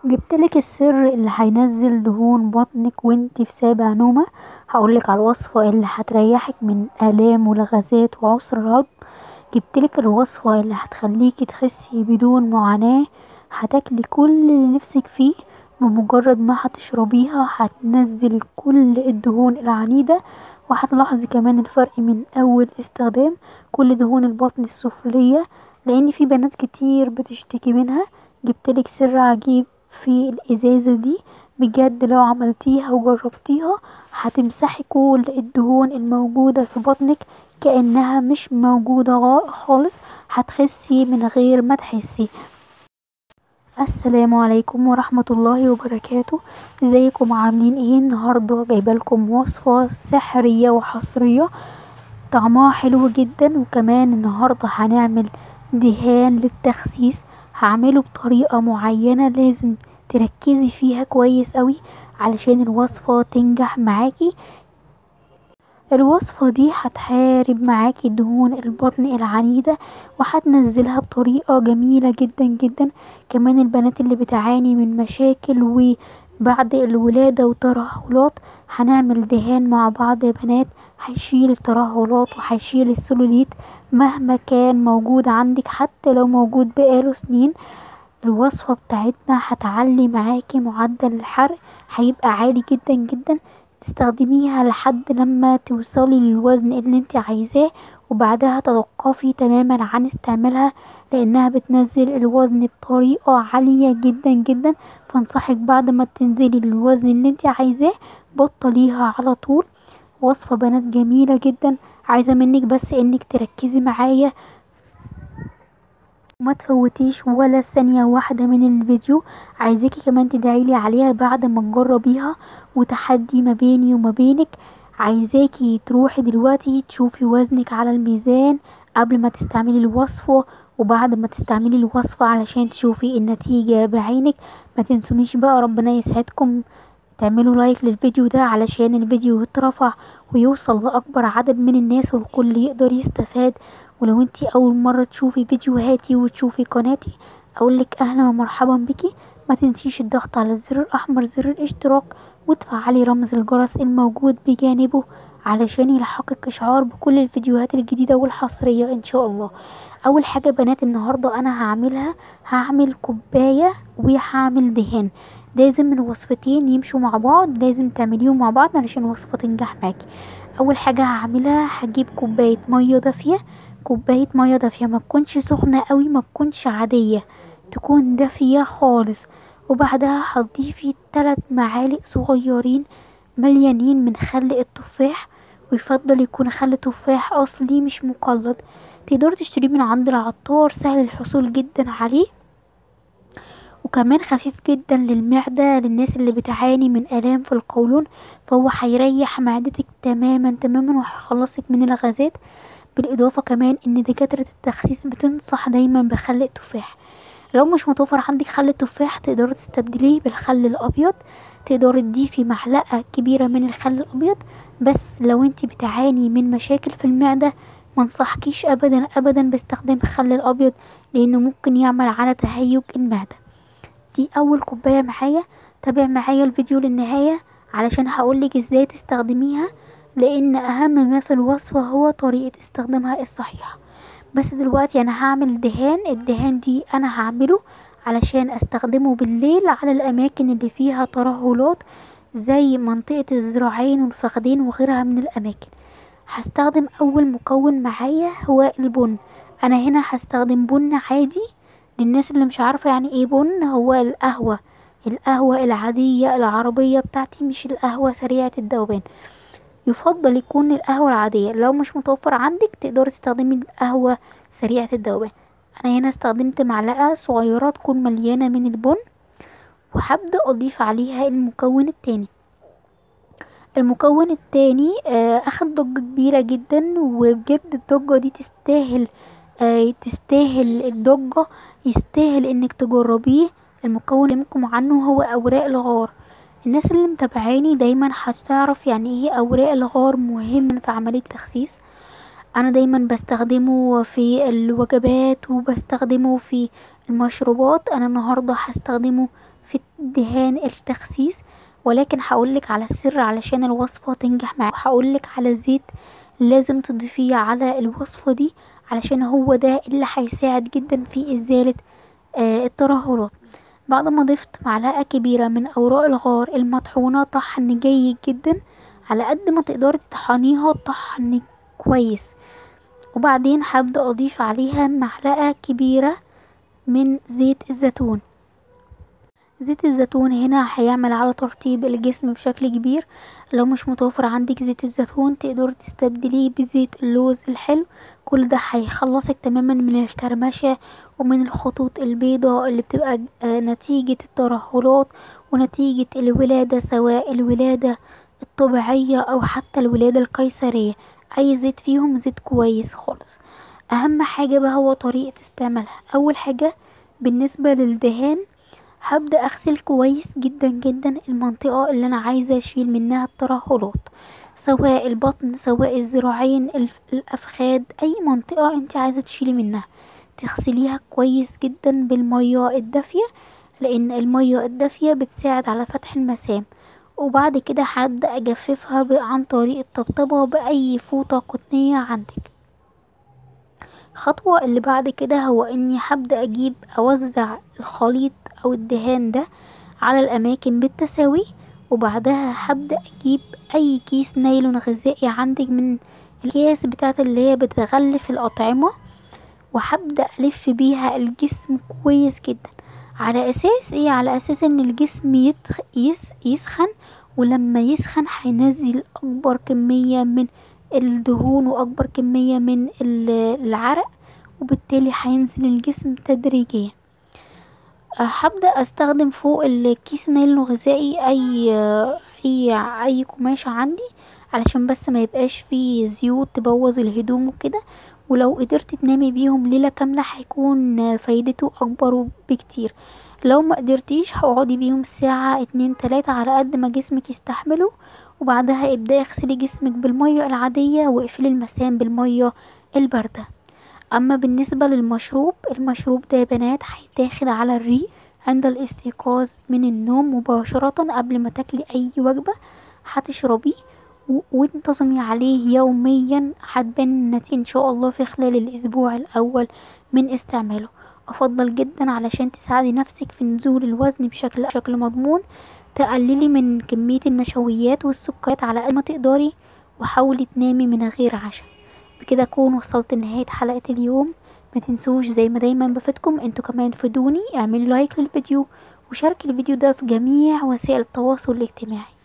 جبتلك السر اللي هينزل دهون بطنك وانتي في سابع نومة هقولك على الوصفة اللي هتريحك من الام ولغازات وعسر الهضم جبتلك الوصفة اللي هتخليكي تخسي بدون معاناة هتاكلي كل اللي نفسك فيه بمجرد ما هتشربيها هتنزل كل الدهون العنيدة وهتلاحظي كمان الفرق من اول استخدام كل دهون البطن السفلية لان في بنات كتير بتشتكي منها جبتلك سر عجيب في الازازة دي بجد لو عملتيها وجربتيها هتمسحي كل الدهون الموجودة في بطنك كأنها مش موجودة خالص هتخسي من غير ما تحسي السلام عليكم ورحمة الله وبركاته ازيكم عاملين ايه النهاردة جايبالكم وصفة سحرية وحصرية طعمها حلو جدا وكمان النهاردة هنعمل دهان للتخسيس هعمله بطريقة معينة لازم تركزي فيها كويس اوي علشان الوصفة تنجح معاكي الوصفة دي هتحارب معاكي دهون البطن العنيدة وهتنزلها بطريقة جميلة جدا جدا كمان البنات اللي بتعاني من مشاكل وبعد الولادة وترهلات هنعمل دهان مع بعض يا بنات هيشيل الترهلات وهيشيل السلوليت مهما كان موجود عندك حتى لو موجود بقاله سنين الوصفة بتاعتنا هتعلي معاكي معدل الحرق هيبقى عالي جدا جدا تستخدميها لحد لما توصلي للوزن اللي انت عايزاه وبعدها تتوقفي تماما عن استعمالها لانها بتنزل الوزن بطريقة عالية جدا جدا فانصحك بعد ما تنزلي للوزن اللي انت عايزاه بطليها على طول وصفة بنات جميلة جدا عايزة منك بس انك تركزي معايا وما تفوتيش ولا ثانية واحدة من الفيديو عايزاكي كمان تدعيلي عليها بعد ما تجربيها وتحدي ما بيني وما بينك عايزاكي تروحي دلوقتي تشوفي وزنك على الميزان قبل ما تستعملي الوصفة وبعد ما تستعملي الوصفة علشان تشوفي النتيجة بعينك ما تنسونيش بقى ربنا يسعدكم تعملوا لايك للفيديو ده علشان الفيديو يترفع ويوصل لأكبر عدد من الناس والكل يقدر يستفاد ولو انتي اول مرة تشوفي فيديوهاتي وتشوفي قناتي اقولك اهلا ومرحبا بكي ما تنسيش الضغط على الزر الاحمر زر الاشتراك وتفعلي رمز الجرس الموجود بجانبه علشان يلحقك اشعار بكل الفيديوهات الجديدة والحصرية ان شاء الله اول حاجة بنات النهاردة انا هعملها هعمل كوباية وهعمل دهان لازم الوصفتين يمشوا مع بعض لازم تعمليهم مع بعض علشان الوصفة تنجح معاكي اول حاجة هعملها هجيب كوباية مية دافية كوباية مية دافية ما تكونش سخنة قوي ما تكونش عادية تكون دافية خالص وبعدها هتضيفي تلات معالق صغيرين مليانين من خل التفاح ويفضل يكون خل تفاح اصلي مش مقلد تقدروا تشتريه من عند العطار سهل الحصول جدا عليه وكمان خفيف جدا للمعدة للناس اللي بتعاني من آلام في القولون فهو هيريح معدتك تماما تماما وهيخلصك من الغازات بالإضافة كمان إن دكاترة التخسيس بتنصح دايما بخل التفاح لو مش متوفر عندك خل التفاح تقدري تستبدليه بالخل الأبيض تقدري تضيفي معلقة كبيرة من الخل الأبيض بس لو انت بتعاني من مشاكل في المعدة منصحكيش أبدا أبدا باستخدام الخل الأبيض لأنه ممكن يعمل على تهيج المعدة دي أول كوباية معايا تابع معايا الفيديو للنهاية علشان هقولك ازاي تستخدميها لان اهم ما في الوصفة هو طريقة استخدامها الصحيحة بس دلوقتي انا هعمل دهان الدهان دي انا هعمله علشان استخدمه بالليل على الاماكن اللي فيها ترهلات زي منطقة الذراعين والفخدين وغيرها من الاماكن هستخدم اول مكون معايا هو البن انا هنا هستخدم بن عادي للناس اللي مش عارفة يعني ايه بن هو القهوة القهوة العادية العربية بتاعتي مش القهوة سريعة الذوبان يفضل يكون القهوة العادية لو مش متوفر عندك تقدري تستخدمي القهوة سريعة الذوبان انا هنا استخدمت معلقة صغيرة تكون مليانة من البن وهبدأ اضيف عليها المكون التاني المكون التاني اخد ضجة كبيرة جدا وبجد الضجة دي تستاهل تستاهل الضجة يستاهل انك تجربيه المكون اللي منكم عنه هو اوراق الغار الناس اللي متابعاني دايما هتعرف يعني ايه اوراق الغار مهم في عملية تخسيس انا دايما بستخدمه في الوجبات وبستخدمه في المشروبات انا النهاردة هستخدمه في الدهان التخسيس ولكن هقولك على السر علشان الوصفة تنجح معاك وهقولك على زيت لازم تضيفيه على الوصفة دي علشان هو ده اللي هيساعد جدا في ازالة آه الترهلات بعد ما ضفت معلقة كبيرة من اوراق الغار المطحونة طحن جيد جدا على قد ما تقدري تطحنيها طحن كويس وبعدين هبدأ اضيف عليها معلقة كبيرة من زيت الزيتون زيت الزيتون هنا هيعمل على ترطيب الجسم بشكل كبير لو مش متوفر عندك زيت الزيتون تقدري تستبدليه بزيت اللوز الحلو كل ده هيخلصك تماما من الكرمشة ومن الخطوط البيضاء اللي بتبقى نتيجة الترهلات ونتيجة الولادة سواء الولادة الطبيعية او حتى الولادة القيصرية اي زيت فيهم زيت كويس خالص اهم حاجة بقى هو طريقة استعمالها اول حاجة بالنسبة للدهان هبدأ اغسل كويس جدا جدا المنطقة اللي انا عايزة اشيل منها الترهلات سواء البطن سواء الذراعين الافخاد اي منطقة انت عايزة تشيلي منها تغسليها كويس جدا بالمية الدافية لان المية الدافية بتساعد على فتح المسام وبعد كده هبدأ اجففها عن طريق الطبطبة باي فوطة قطنية عندك الخطوة اللي بعد كده هو اني هبدأ اجيب اوزع الخليط او الدهان ده على الاماكن بالتساوي وبعدها هبدأ اجيب اي كيس نايلون غذائي عندك من الكيس بتاعت اللي هي بتغلف الاطعمة وهبدأ الف بيها الجسم كويس جدا على اساس ايه على اساس ان الجسم يتخ... يس... يسخن ولما يسخن هينزل اكبر كمية من الدهون واكبر كمية من العرق وبالتالي هينزل الجسم تدريجيا هبدأ استخدم فوق الكيس نايلون الغذائي اي اي اي قماشة عندي علشان بس ما يبقاش فيه زيوت تبوظ الهدوم وكده ولو قدرت تنامي بيهم ليلة كاملة هيكون فايدته اكبر بكتير لو ما قدرتيش هقعدي بيهم ساعة اتنين تلاتة على قد ما جسمك يستحمله وبعدها ابدأي اغسلي جسمك بالمية العادية واقفلي المسام بالمية الباردة اما بالنسبة للمشروب المشروب ده يا بنات هيتاخد على الريق عند الاستيقاظ من النوم مباشرة قبل ما تاكلي اي وجبة هتشربيه وانتظمي عليه يوميا هتبان النتيجة ان شاء الله في خلال الاسبوع الاول من استعماله افضل جدا علشان تساعدي نفسك في نزول الوزن بشكل بشكل مضمون تقللي من كمية النشويات والسكريات على قد ما تقدري وحاولي تنامي من غير عشاء بكده اكون وصلت لنهاية حلقة اليوم ما تنسوش زي ما دايما بفيدكم انتوا كمان فيدوني اعملوا لايك للفيديو وشارك الفيديو ده في جميع وسائل التواصل الاجتماعي